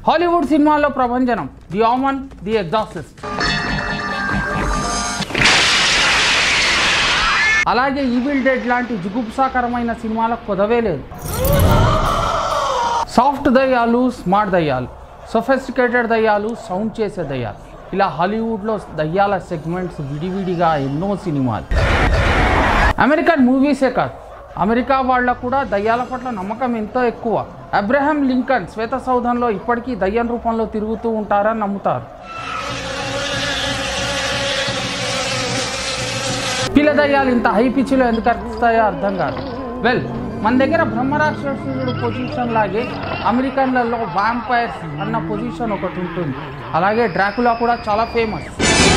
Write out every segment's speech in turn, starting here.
Hollywood సినిమాల్లో ప్రభంజనం the omen the exorcist అలాగే ఈవిల్ డెడ్ లాంటి జుగుప్సాకరమైన సినిమాలకు కొదవే లేదు సాఫ్ట్ దయ్యాలు స్మార్ట్ దయ్యాలు సొఫెస్టికేటెడ్ దయ్యాలు సౌండ్ చేసే దయ్యాలు ఇలా హాలీవుడ్లో దయ్యాల సెగ్మెంట్స్ విడివిడిగా ఎన్నో సినిమాలు అమెరికన్ మూవీసే కాదు అమెరికా వాళ్ళకు కూడా దయ్యాల పట్ల నమ్మకం ఎంతో ఎక్కువ అబ్రహం లింకన్ శ్వేత సౌధంలో ఇప్పటికీ దయ్యం రూపంలో తిరుగుతూ ఉంటారని నమ్ముతారు పిల్ల దయ్యాలు ఇంత హై పిచ్చిలో ఎందుకు అర్పిస్తాయో అర్థం కాదు వెల్ మన దగ్గర బ్రహ్మరాక్షసుడు పొజిషన్ లాగే అమెరికన్లలో వాంపైర్స్ అన్న పొజిషన్ ఒకటి ఉంటుంది అలాగే డ్రాకులా కూడా చాలా ఫేమస్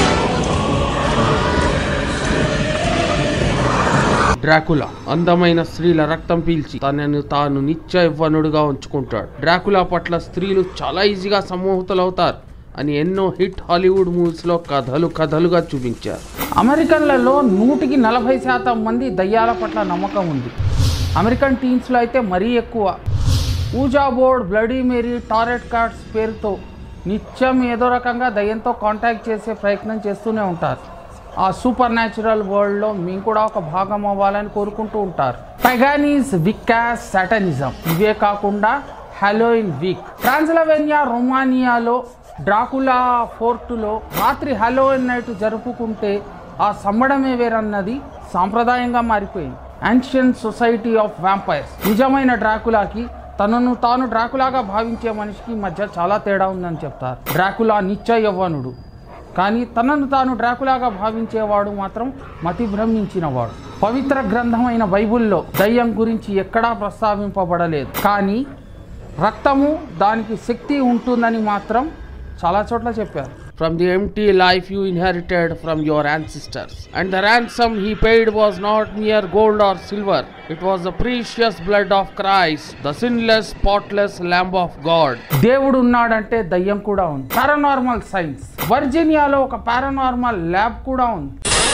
డ్రాకులా అందమైన స్త్రీల రక్తం పీల్చి తనను తాను నిత్య యవ్వనుడుగా ఉంచుకుంటాడు డ్రాకులా పట్ల స్త్రీలు చాలా ఈజీగా సమ్మోహితులవుతారు అని ఎన్నో హిట్ హాలీవుడ్ మూవీస్లో కథలు కథలుగా చూపించారు అమెరికన్లలో నూటికి నలభై శాతం మంది దయ్యాల పట్ల నమ్మకం ఉంది అమెరికన్ టీమ్స్లో అయితే మరీ ఎక్కువ ouija board bloody Mary tarot cards పేరుతో నిత్యం ఏదో రకంగా దయ్యంతో కాంటాక్ట్ చేసే ప్రయత్నం చేస్తూనే ఉంటారు ఆ సూపర్ న్యాచురల్ వరల్డ్లో మేము కూడా ఒక భాగం అవ్వాలని కోరుకుంటూ ఉంటారు పైగానీస్ వికాస్ సాటనిజం ఇవే కాకుండా హలోయిన్ వీక్ ట్రాన్స్లవేనియా రొమానియాలో డ్రాకులా ఫోర్టులో రాత్రి హలోయిన్ నైట్ జరుపుకుంటే ఆ సమ్మడమే వేరన్నది సాంప్రదాయంగా మారిపోయింది యాన్షియన్ సొసైటీ ఆఫ్ వ్యాంపైర్స్ నిజమైన డ్రాకులాకి తనను తాను డ్రాకులాగా భావించే మనిషికి మధ్య చాలా తేడా ఉందని చెప్తారు డ్రాకులా నిత్య యవ్వనుడు కానీ తనను తాను డ్రాకులాగా భావించేవాడు మాత్రం మతి భ్రమించినవాడు పవిత్ర గ్రంథమైన బైబిల్లో దయ్యం గురించి ఎక్కడా ప్రస్తావింపబడలేదు కానీ రక్తము దానికి శక్తి ఉంటుందని మాత్రం చాలా చోట్ల చెప్పారు from the empty life you inherited from your ancestors and the ransom he paid was not mere gold or silver it was the precious blood of Christ the sinless spotless lamb of God దేవుడు ఉన్నాడంటే దయ్యం కూడా ఉంది paranormal science వర్జీనియాలో ఒక paranormal lab కూడా ఉంది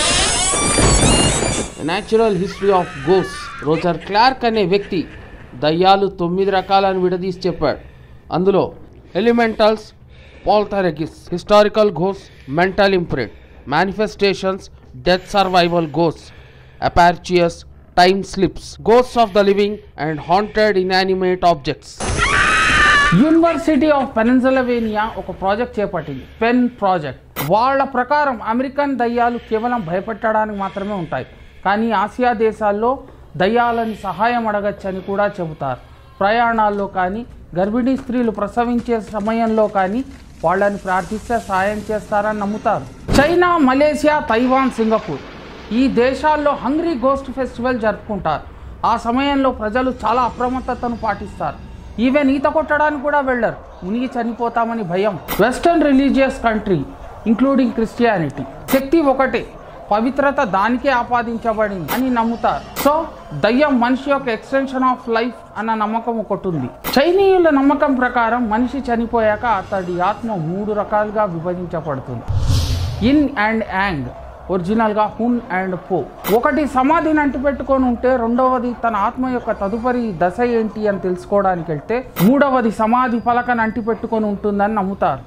natural history of goes Roger Clark అనే వ్యక్తి దయ్యాలు తొమ్మిది రకాలను విడదీసి చెప్పాడు అందులో elementals పాల్థరెగిస్ historical goes mental imprint manifestations death survival goes అపార్చియస్ time slips goes off the living and haunted inanimate objects university of పెనన్సిల్వేనియా ఒక ప్రాజెక్ట్ చేపట్టింది పెన్ ప్రాజెక్ట్ వాళ్ళ ప్రకారం అమెరికన్ దయ్యాలు కేవలం భయపెట్టడానికి మాత్రమే ఉంటాయి కానీ ఆసియా దేశాల్లో దయ్యాలని సహాయం అడగచ్చని కూడా చెబుతారు ప్రయాణాల్లో కానీ గర్భిణీ స్త్రీలు ప్రసవించే సమయంలో కానీ వాళ్ళని ప్రార్థిస్తే సాయం చేస్తారని నమ్ముతారు చైనా మలేసియా తైవాన్ సింగపూర్ ఈ దేశాల్లో హంగ్రీ గోస్ట్ ఫెస్టివల్ జరుపుకుంటారు ఆ సమయంలో ప్రజలు చాలా అప్రమత్తతను పాటిస్తారు ఈవెన్ ఈత కొట్టడానికి కూడా వెళ్ళరు మునిగి చనిపోతామని భయం western religious country including Christianity శక్తి ఒకటే పవిత్రత దానికే ఆపాదించబడింది అని నమ్ముతారు సో దయ్యం మనిషి యొక్క ఎక్స్టెన్షన్ ఆఫ్ లైఫ్ అన్న నమ్మకం ఒకటి ఉంది చైనీయుల నమ్మకం ప్రకారం మనిషి చనిపోయాక అతడి ఆత్మ మూడు రకాలుగా విభజించబడుతుంది ఇన్ అండ్ యాంగ్ ఒరిజినల్గా హున్ అండ్ పో ఒకటి సమాధిని అంటిపెట్టుకొని ఉంటే రెండవది తన ఆత్మ యొక్క తదుపరి దశ ఏంటి అని తెలుసుకోవడానికి వెళ్తే మూడవది సమాధి పలకను అంటిపెట్టుకొని ఉంటుందని నమ్ముతారు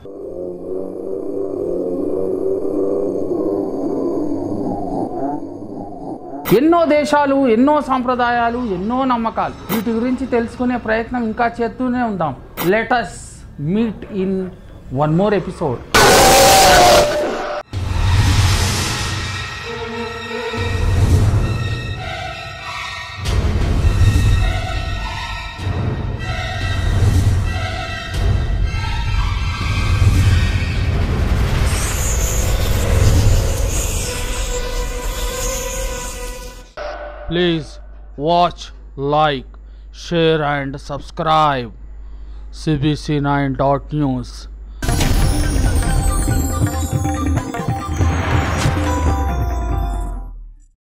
ఎన్నో దేశాలు ఎన్నో సాంప్రదాయాలు ఎన్నో నమ్మకాలు వీటి గురించి తెలుసుకునే ప్రయత్నం ఇంకా చేస్తూనే ఉందాం let us meet in one more episode Please watch, like, share, and subscribe. CBC9.news.